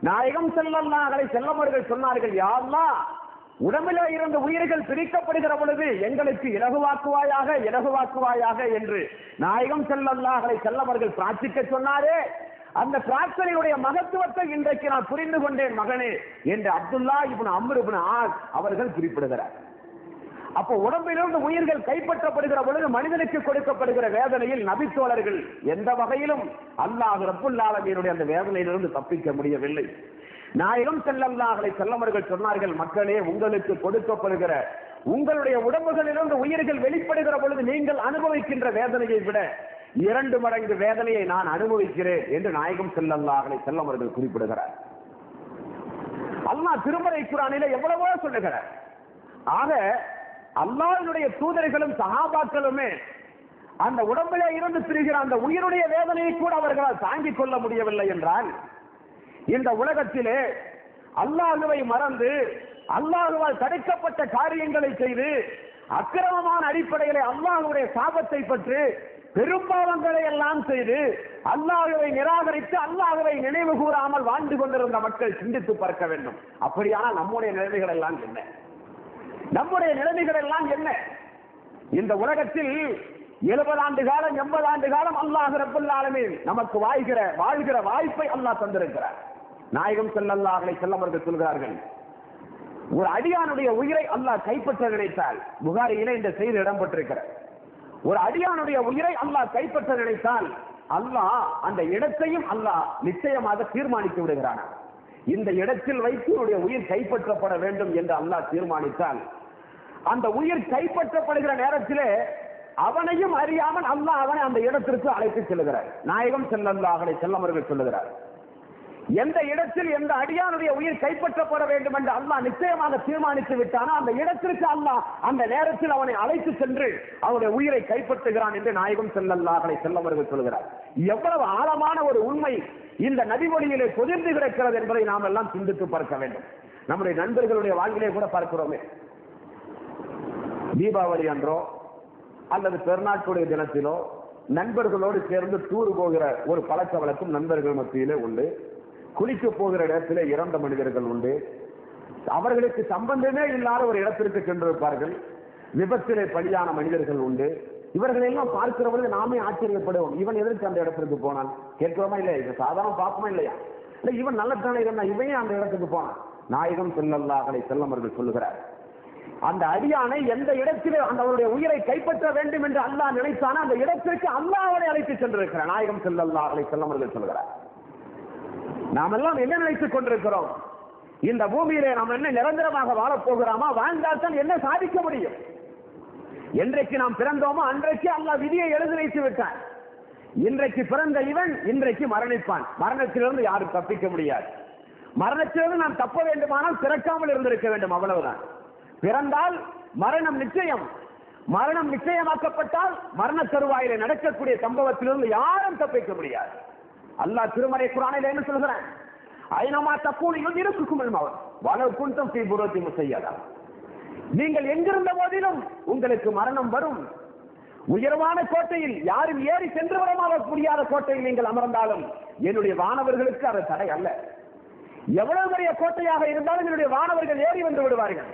நாயகம் செல்லல்லாஹலை செல்லமர்கள் சொன்னார்கள் யாரெல்லாம் உடம்பிலே இருந்து உயிர்கள் பிரிக்கப்படுகிற பொழுது எங்களுக்கு இலகுவாக்குவாயாக இலகுவாக்குவாயாக என்று நாயகம் செல்லல்லாஹலை செல்லவர்கள் பிரார்த்திக்க சொன்னாரே அந்த பிரார்த்தனையுடைய மகத்துவத்தை இன்றைக்கு நான் புரிந்து கொண்டேன் மகனே என்று அப்துல்லா இப்னு அம்ரு இப்னு ஆஸ் அவர்கள் குறிப்பிடுகிறார் அப்போ உடம்பிலிருந்து உயிர்கள் கைப்பற்றப்படுகிற பொழுது மனிதனுக்கு கொடுக்கப்படுகிற வேதனையில் நபித்தோழர்கள் எந்த வகையிலும் அல்லாஹ் ரப்புல் ஆலமீனுடைய அந்த வேதனையிலிருந்து தப்பிக்க முடியவில்லை நாயகம் செல்லல்லாஹலை செல்லவர்கள் சொன்னார்கள் மக்களே உங்களுக்கு கொடுக்கப்படுகிற உங்களுடைய உடம்புகளிலிருந்து உயிர்கள் வெளிப்படுகிற பொழுது நீங்கள் அனுபவிக்கின்ற வேதனையை விட இரண்டு மடங்கு வேதனையை நான் அனுபவிக்கிறேன் என்று நாயகம் செல்லல்லாஹலை செல்லவர்கள் குறிப்பிடுகிறார் அல்லாஹ் திருமறை குரானில எவ்வளவோ சொல்லுகிறார் ஆக அல்லாஹ்வுடைய தூதர்களும் சஹாபாக்களுமே அந்த உடம்பிலே இருந்து பிரிகிற அந்த உயிருடைய வேதனையை கூட அவர்களால் தாங்கிக் கொள்ள முடியவில்லை என்றால் இந்த உலகத்திலே அல்லாஹுவை மறந்து அல்லாஹுவால் தடுக்கப்பட்ட காரியங்களை செய்து அக்கிரமமான அடிப்படையிலே அல்லாஹுடைய சாபத்தை பற்றி பெரும்பாவங்களை எல்லாம் செய்து அல்லாஹுவை நிராகரித்து அல்லாஹுவை நினைவு கூறாமல் வாழ்ந்து கொண்டிருந்த மக்கள் சிந்தித்து பார்க்க வேண்டும் அப்படியானால் நம்முடைய நிலைமைகள் எல்லாம் என்ன நம்முடைய நிலைமைகள் எல்லாம் என்ன இந்த உலகத்தில் எழுபது ஆண்டு காலம் எண்பது ஆண்டு காலம் அல்லாஹ் ரப்பல் ஆலமீன் நமக்கு வாழ்கிற வாழ்கிற வாய்ப்பை அல்லாஹ் தந்திருக்கிறார் நாயகம் செல்லல்லாஹலை செல்லவர்கள் சொல்கிறார்கள் ஒரு அடியானுடைய உயிரை அல்லாஹ் கைப்பற்ற நினைத்தால் புகாரியிலே இந்த செய்தி இடம்பெற்றிருக்கிறது ஒரு அடியானுடைய உயிரை அல்லாஹ் கைப்பற்ற நினைத்தால் அல்லாஹ் அந்த இடத்தையும் அல்லாஹ் நிச்சயமாக தீர்மானித்து விடுகிறான் இந்த இடத்தில் வைத்து உன்னுடைய உயிர் கைப்பற்றப்பட வேண்டும் என்று அல்லாஹ் தீர்மானித்தால் அந்த உயிர் கைப்பற்றப்படுகிற நேரத்திலே அவனையும் அறியாமல் அல்லாஹ் அவனை அந்த இடத்திற்கு அழைத்து செல்லுகிறார் நாயகம் செல்லல்லாஹலை செல்லமர்கள் சொல்லுகிறார் எந்த இடத்தில் எந்த அடியானுடைய உயிர் கைப்பற்றப்பட வேண்டும் என்று அல்லாஹ் நிச்சயமாக தீர்மானித்து விட்டானோ அந்த இடத்திற்கு அல்லாஹ் அந்த நேரத்தில் அவனை அழைத்து சென்று அவனுடைய உயிரை கைப்பற்றுகிறான் என்று நாயகம் செல்லல்லாஹலை செல்லவர்கள் சொல்கிறார் எவ்வளவு ஆழமான ஒரு உண்மை இந்த நதிமொழியிலே பொதிர்ந்து கிடக்கிறது என்பதை நாம் எல்லாம் சிந்தித்து பார்க்க வேண்டும் நம்முடைய நண்பர்களுடைய வாழ்விலே கூட பார்க்கிறோமே தீபாவளி அன்றோ அல்லது பெருநாட்டுடைய தினத்திலோ நண்பர்களோடு சேர்ந்து டூர் போகிற ஒரு பழக்க வழக்கம் நண்பர்கள் மத்தியிலே உண்டு குளிக்க போகிற இடத்திலே இறந்த மனிதர்கள் உண்டு அவர்களுக்கு சம்பந்தமே இல்லாத ஒரு இடத்திற்கு சென்றிருப்பார்கள் விபத்திலே பலியான மனிதர்கள் உண்டு இவர்கள் எல்லாம் பார்க்கிற பொழுது நாமே ஆச்சரியப்படுவோம் இவன் எதற்கு அந்த இடத்திற்கு போனான் கேட்கிறோமா இல்லையா இது சாதாரண பார்ப்போமா இல்லையா இல்ல இவன் நல்லதானே இருந்தான் இவன் அந்த இடத்துக்கு போனான் நாயகம் செல்லல்லாஹலை செல்லமர்கள் சொல்லுகிறார் அந்த அடியானை எந்த இடத்திலே அந்த அவருடைய உயிரை கைப்பற்ற வேண்டும் என்று அல்லாஹ் நினைத்தானோ அந்த இடத்திற்கு அல்லாஹ் அவரை அழைத்து சென்றிருக்கிறார் நாயகம் செல்லல்லாஹலை செல்லமர்கள் சொல்லுகிறார் நாம் எல்லாம் என்ன நினைத்துக் கொண்டிருக்கிறோம் இந்த பூமியிலே நாம் என்ன நிரந்தரமாக வாழப் போகிறோமா வாழ்ந்தால் தான் என்ன சாதிக்க முடியும் என்றைக்கு நாம் பிறந்தோமோ அன்றைக்கு அல்லாஹ் விதியை எழுதி வைத்து விட்டான் இன்றைக்கு பிறந்த இவன் இன்றைக்கு மரணிப்பான் மரணத்திலிருந்து யாரும் தப்பிக்க முடியாது மரணத்திலிருந்து நாம் தப்ப வேண்டுமானால் பிறக்காமல் இருந்திருக்க வேண்டும் அவ்வளவுதான் பிறந்தால் மரணம் நிச்சயம் மரணம் நிச்சயமாக்கப்பட்டால் மரண தருவாயில நடக்கக்கூடிய சம்பவத்திலிருந்து யாரும் தப்பிக்க முடியாது அல்லாஹ் திருமறை குரானில் என்ன சொல்கிறான் ஐநமா தப்பூனியும் இருக்குக்கும் அவர் வளவு குண்டம் ஸ்ரீ புரத்தி முசையதா நீங்கள் எங்கிருந்த போதிலும் உங்களுக்கு மரணம் வரும் உயர்வான கோட்டையில் யாரும் ஏறி சென்று வர முடியாத கோட்டையில் நீங்கள் அமர்ந்தாலும் என்னுடைய வானவர்களுக்கு அது தடை அல்ல எவ்வளவு பெரிய கோட்டையாக இருந்தாலும் என்னுடைய வானவர்கள் ஏறி வந்து விடுவார்கள்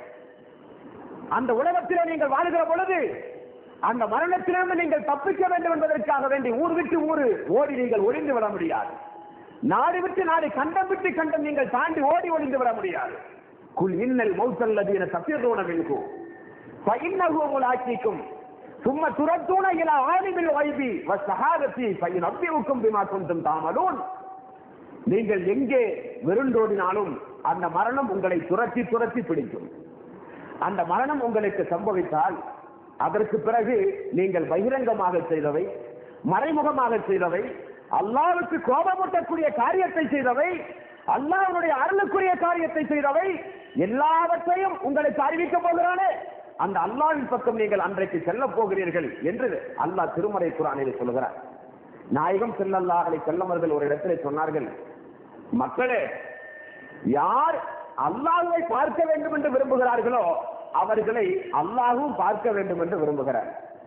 அந்த உலகத்திலே நீங்கள் வாழ்கிற பொழுது அந்த மரணத்திலிருந்து நீங்கள் தப்பிக்க வேண்டும் என்பதற்காக வேண்டி ஊர் விட்டு ஊர் ஓடி நீங்கள் ஒளிந்து விட முடியாது நாடு விட்டு நாடு கண்டம் விட்டு கண்டம் நீங்கள் தாண்டி ஓடி ஒளிந்து விட முடியாது குல் இன்னல் மௌசல்லதீன தப்பிர்தூன மின்கு ஃபஇன்னஹு முலாக்கிக்கும் சும்ம துரத்தூன இலா ஆலிமில் வைபி வஸ்ஸஹாதத்தி ஃபயினப்பியுக்கும் பிமா குன்தும் தாமலூன் நீங்கள் எங்கே வெருண்டோடினாலும் அந்த மரணம் உங்களை துரத்தி துரத்தி பிடிக்கும் அந்த மரணம் உங்களுக்கு சம்பவித்தால் அதற்கு பிறகு நீங்கள் பகிரங்கமாக செய்தவை மறைமுகமாக செய்தவை அல்லாவுக்கு கோபமூட்டக்கூடிய காரியத்தை செய்தவை அல்லாஹ்வுடைய அருளுக்குரிய காரியத்தை செய்தவை எல்லாவற்றையும் உங்களுக்கு அறிவிக்க போகிறானே அந்த அல்லாவின் பக்கம் நீங்கள் அன்றைக்கு செல்ல போகிறீர்கள் என்று அல்லாஹ் திருமறை குரானில் சொல்கிறார் நாயகம் செல்லல்லாஹலை செல்லவர்கள் ஒரு இடத்திலே சொன்னார்கள் மக்களே யார் அல்லாஹுவை பார்க்க வேண்டும் என்று விரும்புகிறார்களோ அவர்களை அல்லாஹும் பார்க்க வேண்டும் என்று விரும்புகிறார்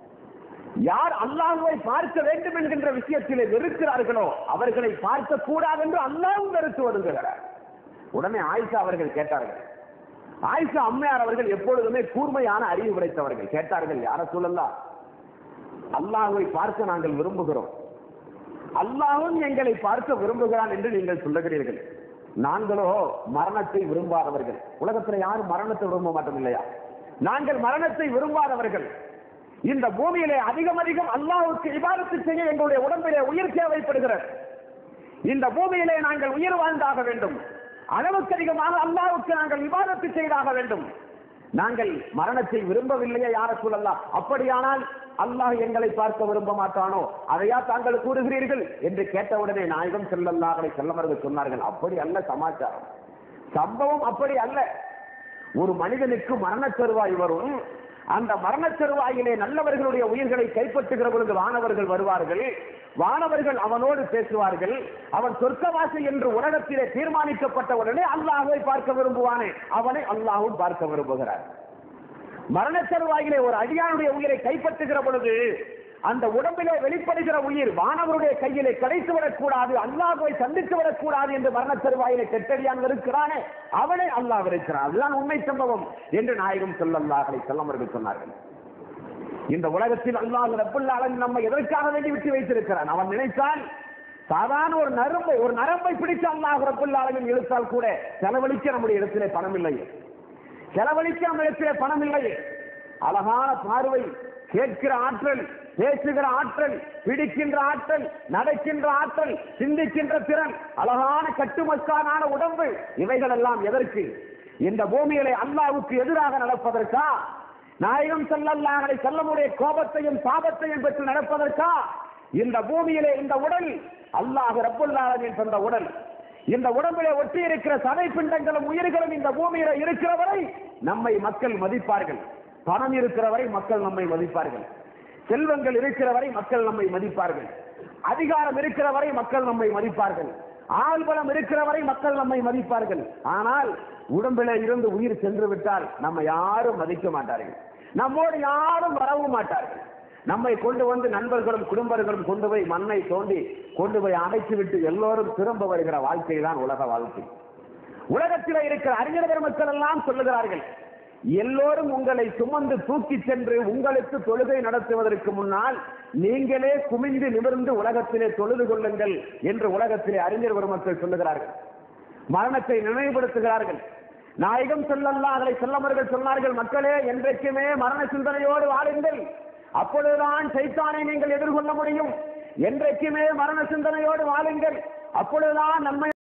யார் அல்லாஹுவை பார்க்க வேண்டும் என்கின்ற விஷயத்திலே வெறுக்கிறார்களோ அவர்களை பார்க்க கூடாது என்று அல்லாஹும் வெறுத்து வருகிறார் உடனே ஆயிஷா அவர்கள் கேட்டார்கள் ஆயிஷா அம்மையார் அவர்கள் எப்பொழுதுமே கூர்மையான அறிவு உடைத்தவர்கள் கேட்டார்கள் யார சொல்லலாம் அல்லாஹ்வை பார்க்க நாங்கள் விரும்புகிறோம் அல்லாஹ்வும் எங்களை பார்க்க விரும்புகிறான் என்று நீங்கள் சொல்லுகிறீர்கள் நாங்களோ மரணத்தை விரும்பாதவர்கள் உலகத்துல யாரும் மரணத்தை விரும்ப மாட்டோம் இல்லையா நாங்கள் மரணத்தை விரும்பாதவர்கள் இந்த பூமியிலே அதிகம் அதிகம் அல்லாஹ்வுக்கு இபாதத்து செய்ய எங்களுடைய உடம்பிலே உயிர் தேவைப்படுகிறது இந்த பூமியிலே நாங்கள் உயிர் வாழ்ந்தாக வேண்டும் அளவுக்கு அதிகமாக அல்லாஹ்வுக்கு நாங்கள் விவாதத்து செய்தாக வேண்டும் நாங்கள் மரணத்தை விரும்பவில்லையே யார சொல்லலாம் அப்படியானால் அல்லாஹ் எங்களை பார்க்க விரும்ப மாட்டானோ அதையா தாங்கள் கூறுகிறீர்கள் என்று கேட்டவுடனே நாயகம் செல்லல்லாஹலை செல்லவர்கள் சொன்னார்கள் அப்படி அல்ல சமாச்சாரம் சம்பவம் அப்படி அல்ல ஒரு மனிதனுக்கு மரணச் தருவாய் வரும் அந்த மரணச் தருவாயிலே நல்லவர்களுடைய உயிர்களை கைப்பற்றுகிற பொழுது வானவர்கள் வருவார்கள் வானவர்கள் அவனோடு பேசுவார்கள் அவன் சொர்க்கவாசி என்று உலகத்திலே தீர்மானிக்கப்பட்ட உடனே அல்லாஹ்வை பார்க்க விரும்புவானே அவனை அல்லாஹ்வும் பார்க்க விரும்புகிறார் மரணச் தருவாயிலே ஒரு அடியானுடைய உயிரை கைப்பற்றுகிற பொழுது அந்த உடம்பிலே வெளிப்படுகிற உயிர் வானவருடைய கையிலே கிடைத்து விடக்கூடாது அல்லாஹ்வை சந்தித்து விடக்கூடாது என்று மரணச் தருவாயிலே கெட்டடியான் இருக்கிறானே அவனை அல்லாஹ் இருக்கிறான் அதுதான் உண்மை சம்பவம் என்று நாயகம் சொல்லல்லாஹலை செல்லவர்கள் சொன்னார்கள் இந்த உலகத்தில் அல்லாஹ் ரப்புல் ஆலமீன் நம்ம எதற்காக வேண்டி விட்டு வைத்திருக்கிறான் அவன் நினைத்தால் சாதாரண ஒரு நரம்பை ஒரு நரம்பை பிடித்து அல்லாஹ் ரப்புல் ஆலமீன் இழுத்தால் கூட செலவழிக்க நம்முடைய இடத்திலே பணம் இல்லையே செலவழிக்க நம்ம இடத்திலே பணம் இல்லையே அழகான பார்வை கேட்கிற ஆற்றல் பேசுகிற ஆற்றல் பிடிக்கின்ற ஆற்றல் நடக்கின்ற ஆற்றல் சிந்திக்கின்ற திறன் அழகான கட்டுமஸ்தானான உடம்பு இவைகள் எல்லாம் எதற்கு இந்த பூமியிலே அல்லாவுக்கு எதிராக நடப்பதற்கா நாயகம் செல்லல்லாஹலை செல்லமுடைய கோபத்தையும் சாபத்தையும் பெற்று நடப்பதற்கா இந்த பூமியிலே இந்த உடல் அல்லாஹ் ரப்புல்லாவின் தந்த உடல் இந்த உடம்பிலே ஒட்டி இருக்கிற சதை பிண்டங்களும் உயிர்களும் இந்த பூமியில இருக்கிறவரை நம்மை மக்கள் மதிப்பார்கள் பணம் இருக்கிறவரை மக்கள் நம்மை மதிப்பார்கள் செல்வங்கள் இருக்கிறவரை மக்கள் நம்மை மதிப்பார்கள் அதிகாரம் இருக்கிறவரை மக்கள் நம்மை மதிப்பார்கள் ஆள்பலம் இருக்கிறவரை மக்கள் நம்மை மதிப்பார்கள் ஆனால் உடம்பிலே இருந்து உயிர் சென்று விட்டால் நம்ம யாரும் மதிக்க மாட்டார்கள் நம்மோடு யாரும் வரவும் மாட்டார்கள் நம்மை கொண்டு வந்து நண்பர்களும் குடும்பர்களும் கொண்டு போய் மண்ணை தோண்டி கொண்டு போய் அடைத்து விட்டு எல்லோரும் திரும்ப வருகிற வாழ்க்கை தான் உலக வாழ்க்கை உலகத்தில் இருக்கிற அறிஞர் பெருமக்கள் எல்லாம் சொல்லுகிறார்கள் எல்லோரும் உங்களை சுமந்து தூக்கி சென்று உங்களுக்கு தொழுகை நடத்துவதற்கு முன்னால் நீங்களே குமிந்து நிமிர்ந்து உலகத்திலே தொழுது கொள்ளுங்கள் என்று உலகத்திலே அறிஞர் பெருமக்கள் சொல்லுகிறார்கள் மரணத்தை நினைவுபடுத்துகிறார்கள் நாயகம் செல்லல்லாஹலை செல்லவர்கள் சொன்னார்கள் மக்களே என்றைக்குமே மரண சிந்தனையோடு வாழுங்கள் அப்பொழுதுதான் சைத்தானை நீங்கள் எதிர்கொள்ள முடியும் என்றைக்குமே மரண சிந்தனையோடு வாழுங்கள் அப்பொழுதுதான் நம்மை